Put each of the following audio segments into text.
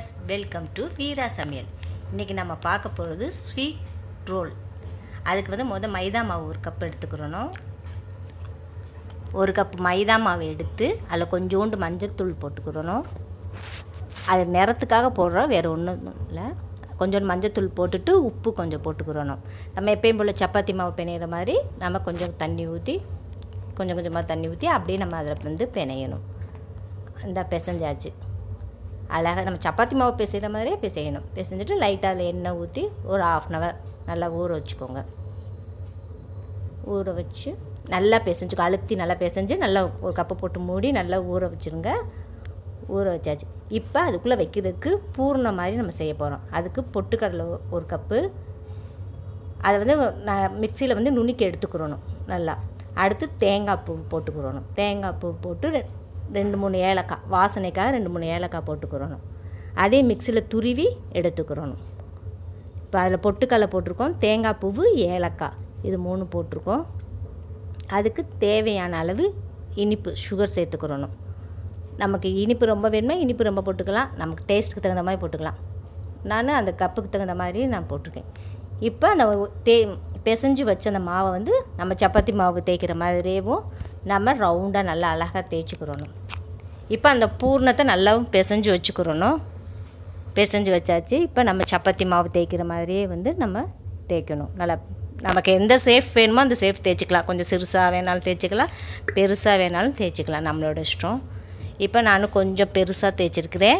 viewers welcome to வீரா சமையல் இன்றைக்கி நம்ம பார்க்க போகிறது ஸ்வீட் ரோல் அதுக்கு வந்து முத மைதா மாவு ஒரு கப் எடுத்துக்கிறணும் ஒரு கப் மைதா மாவு எடுத்து அதில் கொஞ்சோண்டு மஞ்சள்தூள் போட்டுக்கிறணும் அது நிறத்துக்காக போடுறோம் வேறு ஒன்றும் இல்லை கொஞ்சோண்டு மஞ்சள்தூள் போட்டுட்டு உப்பு கொஞ்சம் போட்டுக்கிறணும் நம்ம எப்பயும் போல் சப்பாத்தி மாவு பிணையிற மாதிரி நம்ம கொஞ்சம் தண்ணி ஊற்றி கொஞ்சம் கொஞ்சமாக தண்ணி ஊற்றி அப்படியே நம்ம அதில் வந்து பிணையணும் இந்த பிசைஞ்சாச்சு அழகாக நம்ம சப்பாத்தி மாவு பிசைகிற மாதிரியே பிசையணும் பிசைஞ்சிட்டு லைட்டாக அதில் எண்ணெய் ஊற்றி ஒரு ஆஃப் அன் ஹவர் நல்லா ஊற வச்சுக்கோங்க ஊற வச்சு நல்லா பிசைஞ்சுக்கோ அழுத்தி நல்லா பிசைஞ்சு நல்லா ஒரு கப்பை போட்டு மூடி நல்லா ஊற வச்சுருங்க ஊற வச்சாச்சு இப்போ அதுக்குள்ளே வைக்கிறதுக்கு பூர்ண மாதிரி நம்ம செய்ய போகிறோம் அதுக்கு பொட்டுக்கடலை ஒரு கப்பு அதை வந்து நான் மிக்சியில் வந்து நுணுக்கி எடுத்துக்கிறணும் நல்லா அடுத்து தேங்காய் பூ போட்டுக்கிறணும் தேங்காய் பூ போட்டு ரெ- ரெண்டு மூணு ஏலக்காய் வாசனைக்காக ரெண்டு மூணு ஏலக்காய் போட்டுக்கிறணும் அதே மிக்சியில் துருவி எடுத்துக்கிறணும் இப்போ அதில் பொட்டுக்கடலை போட்டிருக்கோம் தேங்காய் பூவு ஏலக்காய் இது மூணு போட்டிருக்கோம் அதுக்கு தேவையான அளவு இனிப்பு சுகர் சேர்த்துக்கிறணும் நமக்கு இனிப்பு ரொம்ப வேணுமா இனிப்பு ரொம்ப போட்டுக்கலாம் நமக்கு டேஸ்ட்டுக்கு தகுந்த மாதிரி போட்டுக்கலாம் நான் அந்த கப்புக்கு தகுந்த மாதிரி நான் போட்டிருக்கேன் இப்போ அந்த தே பிசைஞ்சு வச்ச அந்த மாவை வந்து நம்ம சப்பாத்தி மாவு தேய்க்கிற மாதிரியேவும் நம்ம ரவுண்டாக நல்லா அழகாக தேய்ச்சிக்கிறணும் இப்போ அந்த பூர்ணத்தை நல்லாவும் பிசைஞ்சு வச்சுக்கிறணும் பிசைஞ்சு வச்சாச்சு இப்போ நம்ம சப்பாத்தி மாவு தேய்க்கிற மாதிரியே வந்து நம்ம தேய்க்கணும் நல்லா நமக்கு எந்த சேஃப் வேணுமோ அந்த சேஃப் தேய்ச்சிக்கலாம் கொஞ்சம் சிறுசாக வேணாலும் தேய்ச்சிக்கலாம் பெருசாக வேணாலும் தேய்ச்சிக்கலாம் நம்மளோட இஷ்டம் இப்போ நான் கொஞ்சம் பெருசாக தேய்ச்சிருக்கிறேன்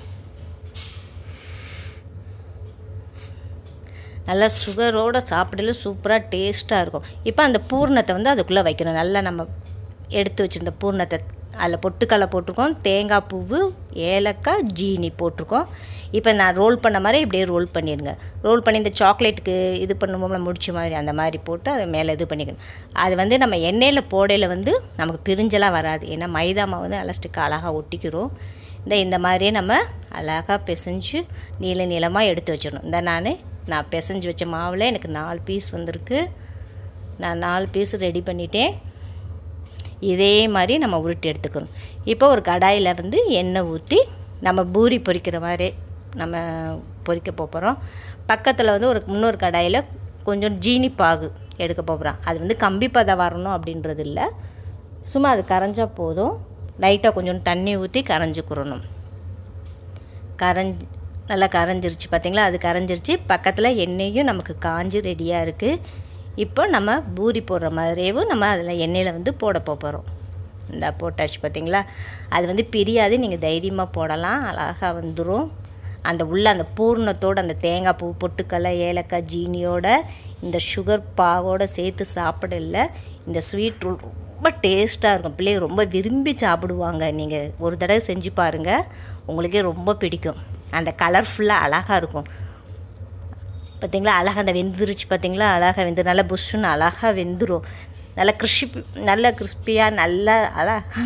நல்லா சுகரோடு சாப்பிடல சூப்பராக டேஸ்ட்டாக இருக்கும் இப்போ அந்த பூர்ணத்தை வந்து அதுக்குள்ளே வைக்கணும் நல்லா நம்ம எடுத்து வச்சுருந்த பூர்ணத்தை அதில் பொட்டுக்கடலை போட்டிருக்கோம் தேங்காய் பூவு ஏலக்காய் ஜீனி போட்டிருக்கோம் இப்போ நான் ரோல் பண்ண மாதிரி இப்படியே ரோல் பண்ணிடுங்க ரோல் பண்ணி இந்த சாக்லேட்டுக்கு இது பண்ணுவோம்ல முடிச்ச மாதிரி அந்த மாதிரி போட்டு அதை மேலே இது பண்ணிக்கணும் அது வந்து நம்ம எண்ணெயில் போடையில் வந்து நமக்கு பிரிஞ்செல்லாம் வராது ஏன்னா மைதா மாவு வந்து நல்லா ஸ்டிக் அழகாக ஒட்டிக்கிறோம் இந்த இந்த மாதிரியே நம்ம அழகாக பிசைஞ்சு நீள நீளமாக எடுத்து வச்சிடணும் இந்த நான் நான் பிசைஞ்சு வச்ச மாவில் எனக்கு நாலு பீஸ் வந்திருக்கு நான் நாலு பீஸ் ரெடி பண்ணிட்டேன் இதே மாதிரி நம்ம உருட்டி எடுத்துக்கணும் இப்போ ஒரு கடாயில் வந்து எண்ணெய் ஊற்றி நம்ம பூரி பொரிக்கிற மாதிரி நம்ம பொரிக்க போகிறோம் பக்கத்தில் வந்து ஒரு இன்னொரு கடாயில் கொஞ்சம் ஜீனி பாகு எடுக்க போகிறோம் அது வந்து கம்பி பதம் வரணும் அப்படின்றது இல்லை சும்மா அது கரைஞ்சா போதும் லைட்டாக கொஞ்சம் தண்ணி ஊற்றி கரைஞ்சிக்கிறணும் கரைஞ்சி நல்லா கரைஞ்சிருச்சு பார்த்தீங்களா அது கரைஞ்சிருச்சு பக்கத்தில் எண்ணெயும் நமக்கு காஞ்சி ரெடியாக இருக்குது இப்போ நம்ம பூரி போடுற மாதிரியேவும் நம்ம அதில் எண்ணெயில் வந்து போட போகிறோம் இந்த போட்டாச்சு பார்த்தீங்களா அது வந்து பிரியாது நீங்கள் தைரியமாக போடலாம் அழகாக வந்துடும் அந்த உள்ள அந்த பூர்ணத்தோடு அந்த தேங்காய் பூ பொட்டுக்கடலை ஏலக்காய் ஜீனியோட இந்த சுகர் பாவோட சேர்த்து சாப்பிடல இந்த ஸ்வீட் ரொம்ப டேஸ்ட்டாக இருக்கும் பிள்ளைங்க ரொம்ப விரும்பி சாப்பிடுவாங்க நீங்கள் ஒரு தடவை செஞ்சு பாருங்கள் உங்களுக்கே ரொம்ப பிடிக்கும் அந்த கலர்ஃபுல்லாக அழகாக இருக்கும் பார்த்தீங்களா அழகாக அந்த வெந்துருச்சு பார்த்தீங்களா அழகாக வெந்து நல்லா புஷ்ஷுன்னு அழகாக வெந்துடும் நல்லா கிறிஸ்பி நல்ல கிறிஸ்பியாக நல்லா அழகா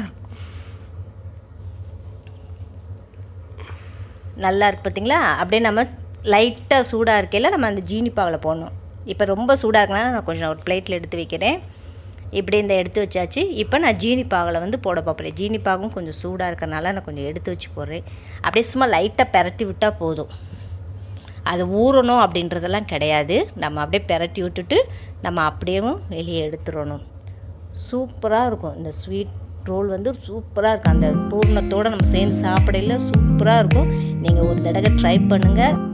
நல்லா இருக்கு பார்த்தீங்களா அப்படியே நம்ம லைட்டாக சூடாக இருக்கையில் நம்ம அந்த ஜீனி பாவில் போடணும் இப்போ ரொம்ப சூடாக இருக்குன்னா நான் கொஞ்சம் ஒரு பிளேட்டில் எடுத்து வைக்கிறேன் இப்படி இந்த எடுத்து வச்சாச்சு இப்போ நான் ஜீனி பாகில் வந்து போட பார்க்குறேன் ஜீனி பாகும் கொஞ்சம் சூடாக இருக்கறனால நான் கொஞ்சம் எடுத்து வச்சு போடுறேன் அப்படியே சும்மா லைட்டாக பெரட்டி விட்டால் போதும் அது ஊறணும் அப்படின்றதெல்லாம் கிடையாது நம்ம அப்படியே பெரட்டி விட்டுட்டு நம்ம அப்படியேவும் வெளியே எடுத்துடணும் சூப்பராக இருக்கும் இந்த ஸ்வீட் ரோல் வந்து சூப்பராக இருக்கும் அந்த பூர்ணத்தோடு நம்ம சேர்ந்து சாப்பிடையில சூப்பராக இருக்கும் நீங்கள் ஒரு தடவை ட்ரை பண்ணுங்கள்